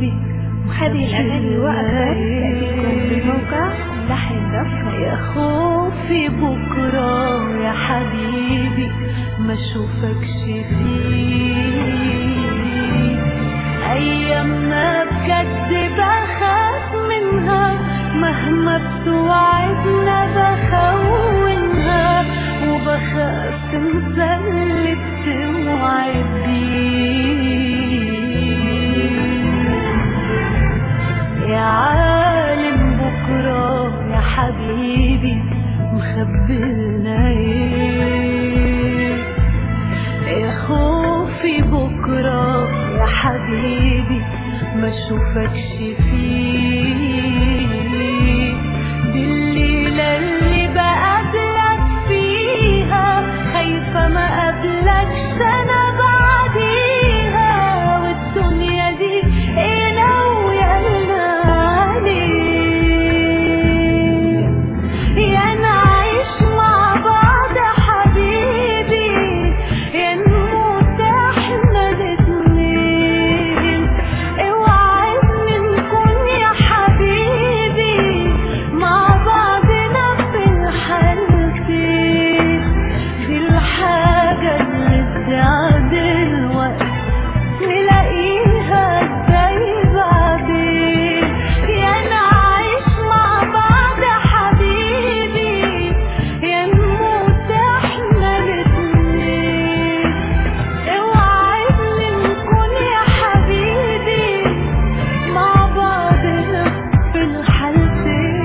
حبيبي هذه الأغاني وقفت تأتيكم بموقع لحن يا خوفي بكرة يا حبيبي ما اشوفكش فيه ايامنا بجد بخاف منها مهما بتوعدنا بخونها وبخاف تنسى اللي بتوعد بيه يا عالم بكرة يا حبيبي مخبلنا ايه يا خوفي بكرة يا حبيبي ما اشوفكش فيه دي الليلة اللي بقابلك فيها خايفة ما قابلكش انا بعديها والدنيا دي ايه لو يلا عليه يا نعيش مع بعض يا حبيبي يا نموت احنا الاتنين اوعدني نكون يا حبيبي مع بعضنا في الحالتين دي الحاجة اللي تعد الوقت نلاقيها ازاي بعدين يا نعيش مع بعض يا حبيبي يا نموت احنا الاتنين اوعدني نكون يا حبيبي مع بعضنا في الحالتين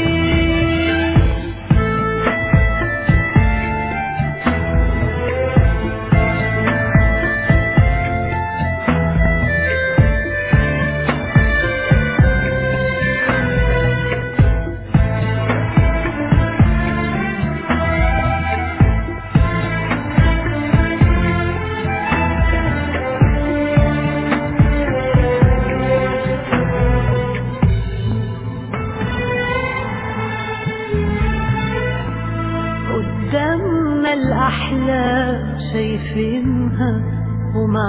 قدامنا الأحلام شايفينها وما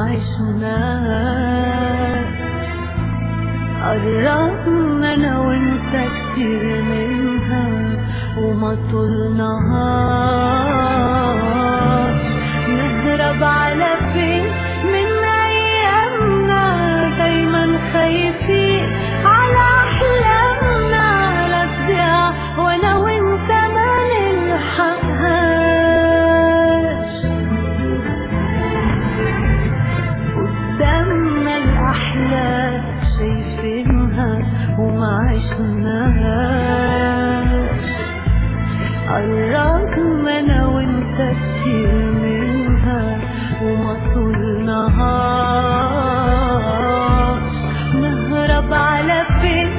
عشناش قربنا أنا وأنت كتير منها وما طولناهاش نهرب على فين من أيامنا دايما خايفين على أحلامنا لا تضيع وأنا وأنت ما نلحقهاش قدامنا الأحلام شايفينها وما عشناهاش قربنا أنا وأنت كتير منها وما طولناهاش نهرب على فين